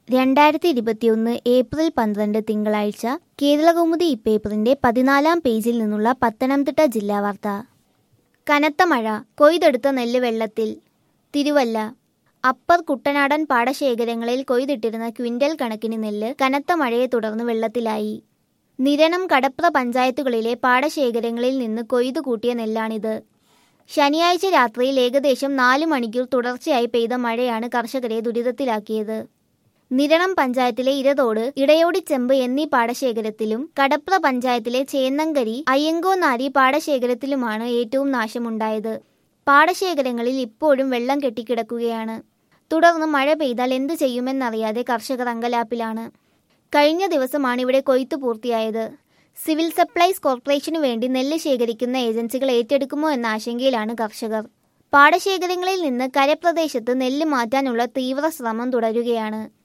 രണ്ടായിരത്തി ഇരുപത്തിയൊന്ന് ഏപ്രിൽ പന്ത്രണ്ട് തിങ്കളാഴ്ച കേരളകൗമുദി ഇപ്പേപ്പറിന്റെ പതിനാലാം പേജിൽ നിന്നുള്ള പത്തനംതിട്ട ജില്ലാ വാർത്ത കനത്ത മഴ കൊയ്തെടുത്ത നെല്ല് വെള്ളത്തിൽ തിരുവല്ല അപ്പർ കുട്ടനാടൻ പാടശേഖരങ്ങളിൽ കൊയ്തിട്ടിരുന്ന ക്വിന്റൽ കണക്കിന് നെല്ല് കനത്ത മഴയെ തുടർന്ന് വെള്ളത്തിലായി നിരണം കടപ്ര പഞ്ചായത്തുകളിലെ പാടശേഖരങ്ങളിൽ നിന്ന് കൊയ്തു കൂട്ടിയ നെല്ലാണിത് ശനിയാഴ്ച രാത്രിയിൽ ഏകദേശം നാല് മണിക്കൂർ തുടർച്ചയായി പെയ്ത മഴയാണ് കർഷകരെ ദുരിതത്തിലാക്കിയത് നിരണം പഞ്ചായത്തിലെ ഇരതോട് ഇടയോടിച്ചെമ്പ് എന്നീ പാടശേഖരത്തിലും കടപ്ര പഞ്ചായത്തിലെ ചേന്നങ്കരി അയ്യങ്കോനാരി പാടശേഖരത്തിലുമാണ് ഏറ്റവും നാശമുണ്ടായത് പാടശേഖരങ്ങളിൽ ഇപ്പോഴും വെള്ളം കെട്ടിക്കിടക്കുകയാണ് തുടർന്ന് മഴ പെയ്താൽ എന്തു ചെയ്യുമെന്നറിയാതെ കർഷകർ അങ്കലാപ്പിലാണ് കഴിഞ്ഞ ദിവസമാണ് ഇവിടെ കൊയ്ത്തു പൂർത്തിയായത് സിവിൽ സപ്ലൈസ് കോർപ്പറേഷനു വേണ്ടി നെല്ല് ശേഖരിക്കുന്ന ഏജൻസികൾ ഏറ്റെടുക്കുമോ എന്ന ആശങ്കയിലാണ് കർഷകർ പാടശേഖരങ്ങളിൽ നിന്ന് കരപ്രദേശത്ത് നെല്ല് മാറ്റാനുള്ള തീവ്ര ശ്രമം തുടരുകയാണ്